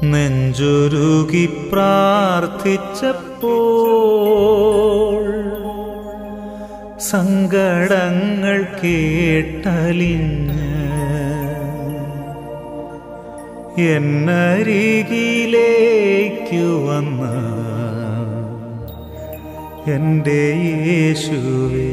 നെഞ്ചുരുകി പ്രാർത്ഥിച്ചപ്പോൾ സങ്കടങ്ങൾ കേട്ടലിഞ്ഞ് എന്നരികിലേക്കു വന്ന എൻ്റെ യേശുവേ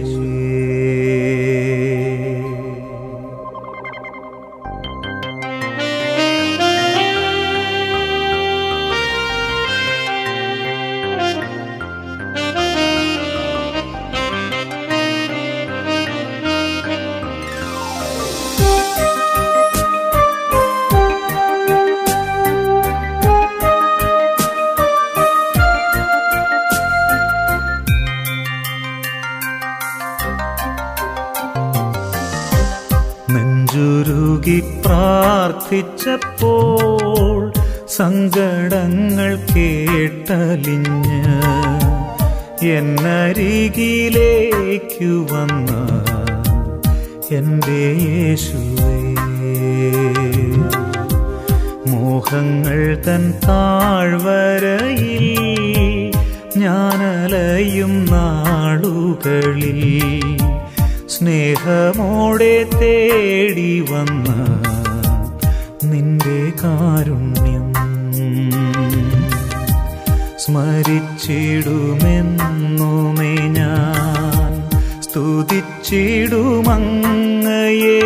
നെഞ്ചുരുകി പ്രാർത്ഥിച്ചപ്പോൾ സങ്കടങ്ങൾ കേട്ടലിഞ്ഞ് എന്നരികിലേക്കു വന്ന എൻ്റെ യേശുവേ മോഹങ്ങൾ തൻ താഴ്വരയിൽ ഞാനലയും നാളുകളിൽ സ്നേഹമോടെ തേടി വന്ന നിന്റെ കാരുണ്യം സ്മരിച്ചിടുമെന്നുമേ ഞാൻ സ്തുതിച്ചിടുമങ്ങയെ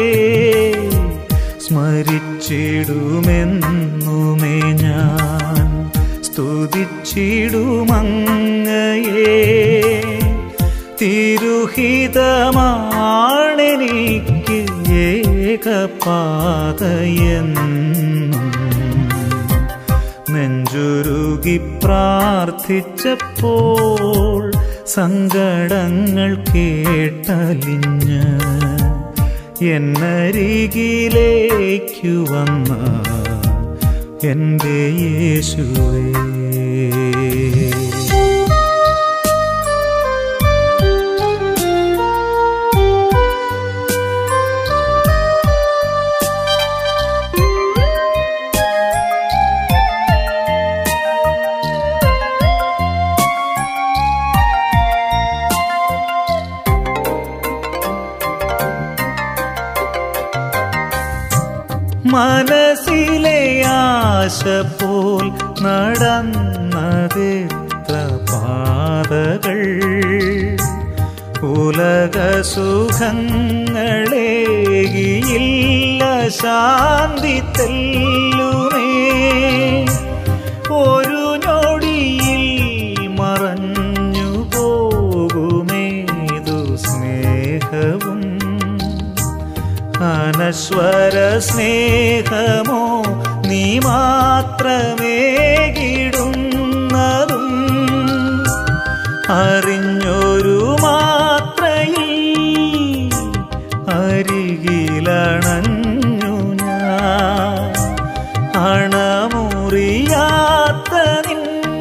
സ്മരിച്ചിടുമെന്നുമേ ഞാൻ സ്തുതിച്ചിടുമങ്ങയെ തിരുഹിതമാണെനിക്ക് ഏകപാതയെന്നും നെഞ്ചുരുകി പ്രാർത്ഥിച്ചപ്പോൾ സങ്കടങ്ങൾ കേട്ടലിഞ്ഞ് എന്നരികിലേക്കു വന്ന എൻ്റെ യേശുവേ മനസ്സിലെ ആശ പോൽ നടന്നതെത്ര പാതകൾ ഉലക സുഖങ്ങളേകിയില്ല ശാന്തി തെല്ലുമേ ഒരു ഞൊടിയിൽ മറഞ്ഞു പോകുമേതു സ്നേഹവും അനശ്വര സ്നേഹമോ നീ മാത്രമേ കിടുന്നതും അറിഞ്ഞൊരു മാത്രയിൽ അരികിലണഞ്ഞു ഞാൻ അണമുറിയാത്ത നിൻ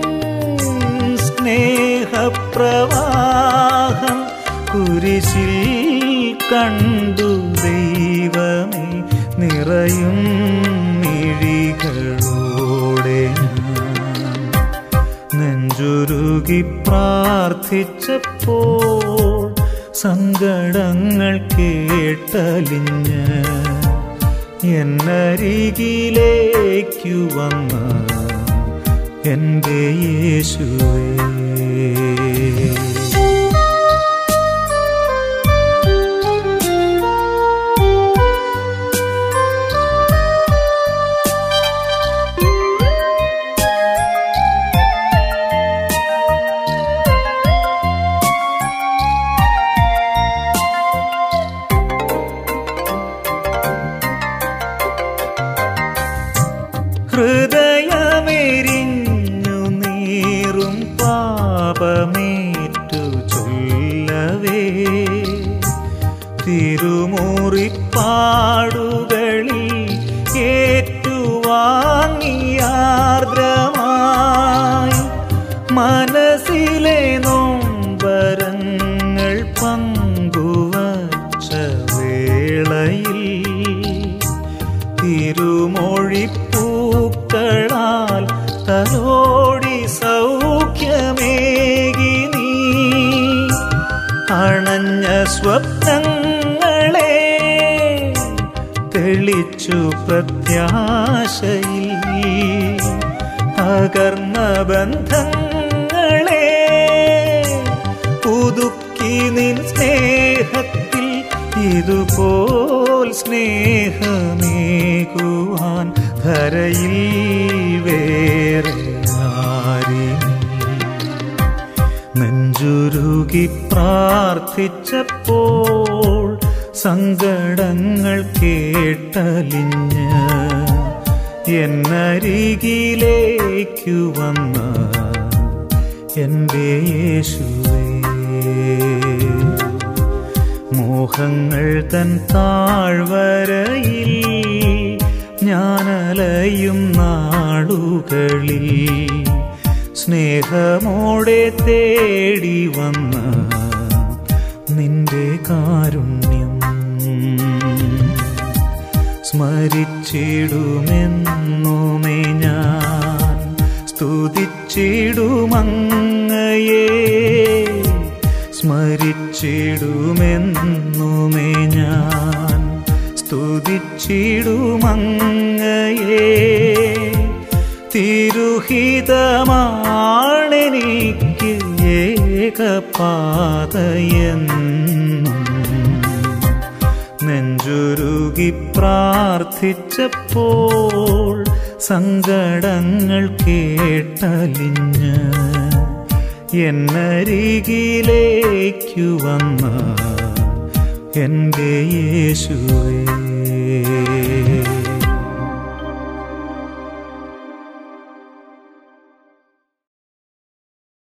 സ്നേഹപ്രവാഹം കുരിശിൽ കണ്ടു ദൈവമേ നിറയും മിഴികളോടെ ഞാൻ നെഞ്ചുരുകി പ്രാർത്ഥിച്ചപ്പോൾ സങ്കടങ്ങൾ കേട്ടലിഞ്ഞ് എന്നരികിലേക്കു വന്ന എൻ്റെ യേശുവേ ഹൃദയമെരിഞ്ഞു നീറും പാപമേറ്റു ചൊല്ലവേ തിരുമുറിപ്പാടുകളിൽ ഏറ്റുവാങ്ങിയാർദ്രമായി മനസ്സിലെ നോമ്പരങ്ങൾ പങ്കുവച്ച വേളയിൽ തിരുമൊഴിപ്പൂക്കളാൽ സ്വപ്നങ്ങളെ തെളിച്ചു പ്രത്യാശയിൽ അകർന്ന ബന്ധങ്ങളെ പുതുക്കി നിൻ സ്നേഹത്തിൽ ഇതുപോൽ സ്നേഹമേകുവാൻ ധരയിൽ വേറെ ആരിനി നെഞ്ചുരുകി പ്രാർത്ഥിച്ചപ്പോൾ സങ്കടങ്ങൾ കേട്ടലിഞ്ഞ് എന്നരികിലേക്കു വന്ന എൻ്റെ യേശുവേ മോഹങ്ങൾ തൻ താഴ്വരയിൽ ഞാനലയും നാളുകളിൽ സ്നേഹമോടെ തേടി വന്ന നിന്റെ കാരുണ്യം സ്മരിച്ചിടുമെന്നുമേ ഞാൻ സ്തുതിച്ചിടുമങ്ങയെ സ്മരിച്ചിടുമെന്നുമേ ഞാൻ സ്തുതിച്ചിടുമങ്ങയെ തിരുഹിതമാണെനിക്ക് ഏകപാതയെന്നും നെഞ്ചുരുകി പ്രാർത്ഥിച്ചപ്പോൾ സങ്കടങ്ങൾ കേട്ടലിഞ്ഞ് എന്നരികിലേക്കു വന്ന എൻ്റെ യേശുവേ